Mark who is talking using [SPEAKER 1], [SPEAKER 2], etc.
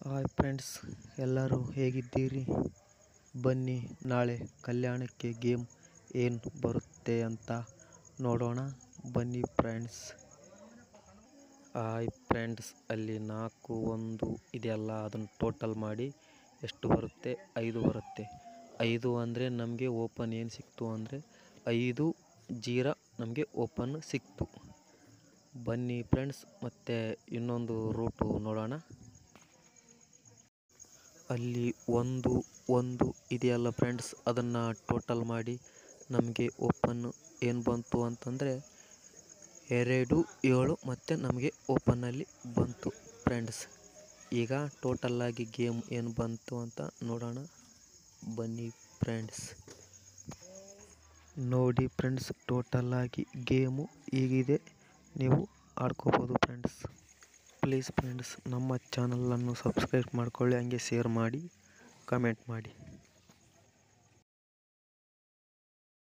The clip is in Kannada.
[SPEAKER 1] ಹಾಯ್ ಫ್ರೆಂಡ್ಸ್ ಎಲ್ಲರೂ ಹೇಗಿದ್ದೀರಿ ಬನ್ನಿ ನಾಳೆ ಕಲ್ಯಾಣಕ್ಕೆ ಗೇಮ್ ಏನು ಬರುತ್ತೆ ಅಂತ ನೋಡೋಣ ಬನ್ನಿ ಫ್ರೆಂಡ್ಸ್ ಹಾಯ್ ಫ್ರೆಂಡ್ಸ್ ಅಲ್ಲಿ ನಾಲ್ಕು ಒಂದು ಇದೆಯಲ್ಲ ಅದನ್ನು ಟೋಟಲ್ ಮಾಡಿ ಎಷ್ಟು ಬರುತ್ತೆ ಐದು ಬರುತ್ತೆ ಐದು ಅಂದರೆ ನಮಗೆ ಓಪನ್ ಏನು ಸಿಕ್ತು ಅಂದರೆ ಐದು ಜೀರ ನಮಗೆ ಓಪನ್ ಸಿಕ್ತು ಬನ್ನಿ ಫ್ರೆಂಡ್ಸ್ ಮತ್ತು ಇನ್ನೊಂದು ರೂಟು ನೋಡೋಣ ಅಲ್ಲಿ ಒಂದು ಒಂದು ಇದೆಯಲ್ಲ ಫ್ರೆಂಡ್ಸ್ ಅದನ್ನು ಟೋಟಲ್ ಮಾಡಿ ನಮಗೆ ಓಪನ್ ಏನು ಬಂತು ಅಂತಂದರೆ ಎರಡು ಏಳು ಮತ್ತು ನಮಗೆ ಓಪನ್ನಲ್ಲಿ ಬಂತು ಫ್ರೆಂಡ್ಸ್ ಈಗ ಟೋಟಲ್ಲಾಗಿ ಗೇಮ್ ಏನು ಬಂತು ಅಂತ ನೋಡೋಣ ಬನ್ನಿ ಫ್ರೆಂಡ್ಸ್ ನೋಡಿ ಫ್ರೆಂಡ್ಸ್ ಟೋಟಲ್ಲಾಗಿ ಗೇಮು ಹೀಗಿದೆ ನೀವು ಆಡ್ಕೋಬೋದು ಫ್ರೆಂಡ್ಸ್ ಪ್ಲೀಸ್ ಫ್ರೆಂಡ್ಸ್ ನಮ್ಮ ಚಾನಲನ್ನು ಸಬ್ಸ್ಕ್ರೈಬ್ ಮಾಡ್ಕೊಳ್ಳಿ ಹಂಗೆ ಶೇರ್ ಮಾಡಿ ಕಮೆಂಟ್ ಮಾಡಿ